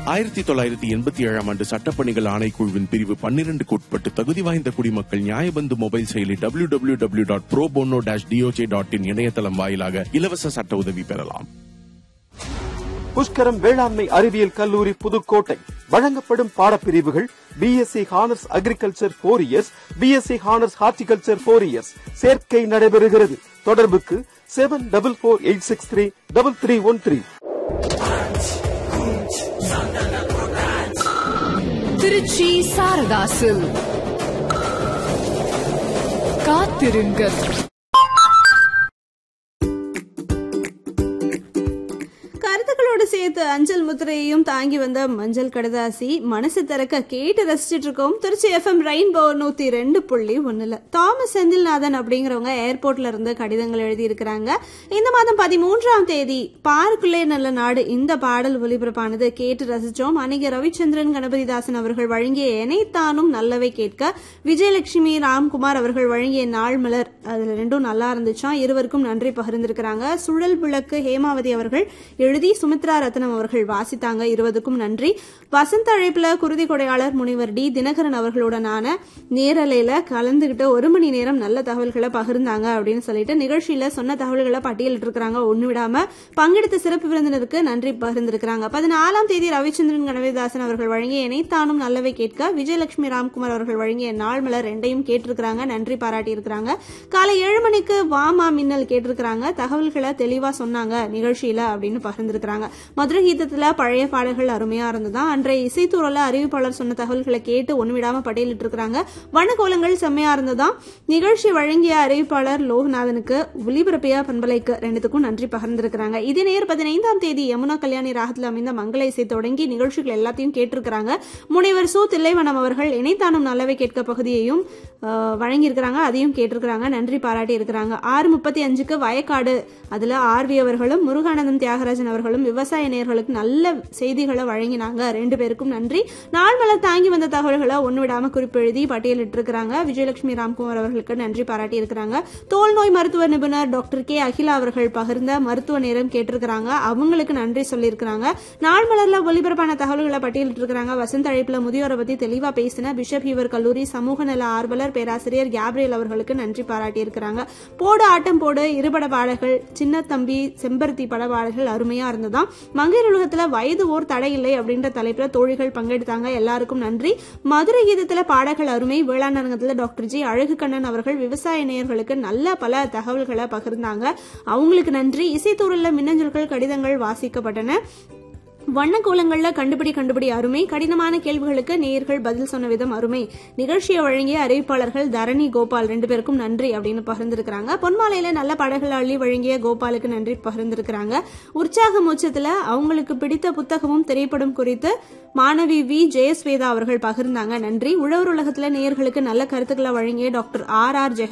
ஆயிரத்தி தொள்ளாயிரத்தி எண்பத்தி ஏழாம் ஆண்டு சட்டப்பணிகள் ஆணைக்குழுவின் பிரிவு பன்னிரண்டுக்கு உட்பட்டு தகுதி வாய்ந்த குடிமக்கள் நியாயபந்து மொபைல் செயலி W W W dot pro bono dash DOJ dot in இணையதளம் வாயிலாக இலவச சட்ட உதவி பெறலாம் புஷ்கரம் வேளாண்மை அறிவியல் கல்லூரி புதுக்கோட்டை வழங்கப்படும் பாடப்பிரிவுகள் BSc honours agriculture four years BSc honours horticulture four years சேர்க்கை நடைபெறுகிறது தொடர்புக்கு seven double four eight six three double three one three Trichy சாரதாசில் காத்திருங்கள் கருத்துக்களோடு சேர்த்து அஞ்சல் முத்திரையையும் தாங்கி வந்த மஞ்சள் கடதாசி மனசு திறக்க கேட்டு ரசிச்சிட்டு இருக்கோம் திருச்சி எஃப்எம் ரெயின்போ நூத்தி ரெண்டு புள்ளி ஒண்ணுல தாமஸ் செந்தில்நாதன் அப்படிங்கிறவங்க ஏர்போர்ட்ல இருந்து கடிதங்கள் எழுதி இருக்கிறாங்க இந்த மாதம் பதிமூன்றாம் தேதி பார்க்குள்ளே நல்ல நாடு இந்த பாடல் ஒலிபரப்பானது கேட்டு ரசிச்சோம் அன்னைக்கு ரவிச்சந்திரன் கணபதிதாசன் அவர்கள் வழங்கிய எனைத்தானும் நல்லவை கேட்க விஜயலட்சுமி ராம்குமார் அவர்கள் வழங்கிய நாள் மலர் அதுல ரெண்டும் நல்லா இருந்துச்சாம் இருவருக்கும் நன்றி பகிர்ந்திருக்கிறாங்க சுழல் விளக்கு ஹேமாவதி அவர்கள் எழுதி சுமித்ரா ரத்னம் அவர்கள் வாசித்தாங்க இருவதுக்கும் நன்றி வசந்த அழைப்புல குருதி கொடையாளர் முனிவர் டி தினகரன் அவர்களுடனான நேரலையில கலந்துகிட்டு ஒரு மணி நேரம் நல்ல தகவல்களை பகிர்ந்தாங்க அப்படின்னு சொல்லிட்டு நிகழ்ச்சியில சொன்ன தகவல்களை பட்டியலிட்டு இருக்கிறாங்க ஒண்ணு விடாம பங்கெடுத்த சிறப்பு விருந்தினருக்கு நன்றி பகிர்ந்திருக்கிறாங்க பதினாலாம் தேதி ரவிச்சந்திரன் கணவேதாசன் அவர்கள் வழங்கிய இணைத்தானும் நல்லவை கேட்க விஜயலட்சுமி ராம்குமார் அவர்கள் வழங்கிய நாள் மலர் ரெண்டையும் கேட்டிருக்கிறாங்க நன்றி பாராட்டி இருக்கிறாங்க காலை ஏழு மணிக்கு வாமா மின்னல் கேட்டிருக்கிறாங்க தகவல்களை தெளிவா சொன்னாங்க நிகழ்ச்சியில அப்படின்னு பகிர்ந்திருக்கிறாங்க மதுரை கீதத்துல பழைய பாடல்கள் அருமையா இருந்ததா அன்றைய இசைத்தூரல அறிவிப்பாளர் சொன்ன தகவல்களை கேட்டு ஒண்ணு விடாம பட்டியலிட்டு இருக்கிறாங்க வண்ணக்கோலங்கள் செம்மையா இருந்ததா நிகழ்ச்சி வழங்கிய அறிவிப்பாளர் லோகநாதனுக்கு ஒலிபரப்பியா பண்பலைக்கு ரெண்டுத்துக்கும் நன்றி பகிர்ந்திருக்கிறாங்க இதே நேர் பதினைந்தாம் தேதி யமுனா கல்யாணி ராகத்தில் அமைந்த மங்கள இசை தொடங்கி நிகழ்ச்சிகள் எல்லாத்தையும் கேட்டிருக்கிறாங்க முனைவர் சு தில்லைவனம் அவர்கள் இணைத்தானும் நல்லவை கேட்க பகுதியையும் அஹ், வழங்கியிருக்கிறாங்க அதையும் கேட்டிருக்கிறாங்க நன்றி பாராட்டி இருக்கிறாங்க ஆறு முப்பத்தி அஞ்சுக்கு வயக்காடு அதுல ஆர்வி அவர்களும் முருகானந்தம் தியாகராஜன் அவர்களும் விவசாய நேயர்களுக்கு நல்ல செய்திகளை வழங்கினாங்க ரெண்டு பேருக்கும் நன்றி நாள் மலர் தாங்கி வந்த தகவல்களை ஒண்ணு விடாம குறிப்பெழுதி பட்டியலிட்டு இருக்கிறாங்க விஜயலட்சுமி ராம்குமார் அவர்களுக்கு நன்றி பாராட்டி இருக்கிறாங்க தோல் நோய் மருத்துவ நிபுணர் டாக்டர் கே அகிலா அவர்கள் பகிர்ந்த மருத்துவ நேரம் கேட்டிருக்கிறாங்க அவங்களுக்கு நன்றி சொல்லியிருக்கிறாங்க நாள் மலர்ல ஒலிபரப்பான தகவல்களை பட்டியலிட்டு இருக்கிறாங்க வசந்த அழைப்புல முதியோரை பத்தி தெளிவா பேசின பிஷப் ஹீவர் கல்லூரி சமூக நல ஆர்வலர் பேராசிரியர் கேப்ரியல் அவர்களுக்கு நன்றி பாராட்டி இருக்கிறாங்க போடு ஆட்டம் போடு இருபட பாடல்கள் சின்ன தம்பி செம்பருத்தி பட பாடல்கள் அருமையா இருந்ததாம் மங்கையர் உலகத்துல வயது ஓர் தடை இல்லை அப்படின்ற தலைப்புல தோழிகள் பங்கெடுத்தாங்க எல்லாருக்கும் நன்றி மதுரை கீதத்துல பாடல்கள் அருமை வேளாண் அரங்கத்துல டாக்டர் ஜி அழகு கண்ணன் அவர்கள் விவசாய நேயர்களுக்கு நல்ல பல தகவல்களை பகிர்ந்தாங்க அவங்களுக்கு நன்றி இசைத்தூரல்ல மின்னஞ்சல்கள் கடிதங்கள் வாசிக்கப்பட்டன வண்ணக்கோலங்கள்ல கண்டுபிடி கண்டுபிடி அருமை கடினமான கேள்விகளுக்கு நேயர்கள் பதில் சொன்ன விதம் அருமை நிகழ்ச்சியை வழங்கிய அறிவிப்பாளர்கள் தரணி கோபால் ரெண்டு பேருக்கும் நன்றி அப்படின்னு பகிர்ந்திருக்கிறாங்க பொன்மாலையில நல்ல பாடல்கள் அள்ளி வழங்கிய கோபாலுக்கு நன்றி பகிர்ந்திருக்கிறாங்க உற்சாக மோட்சத்துல அவங்களுக்கு பிடித்த புத்தகமும் திரைப்படம் குறித்து மாணவி வி ஜெயஸ்வேதா அவர்கள் பகிர்ந்தாங்க நன்றி உழவர் உலகத்துல நேயர்களுக்கு நல்ல கருத்துக்களை வழங்கிய டாக்டர் ஆர் ஆர்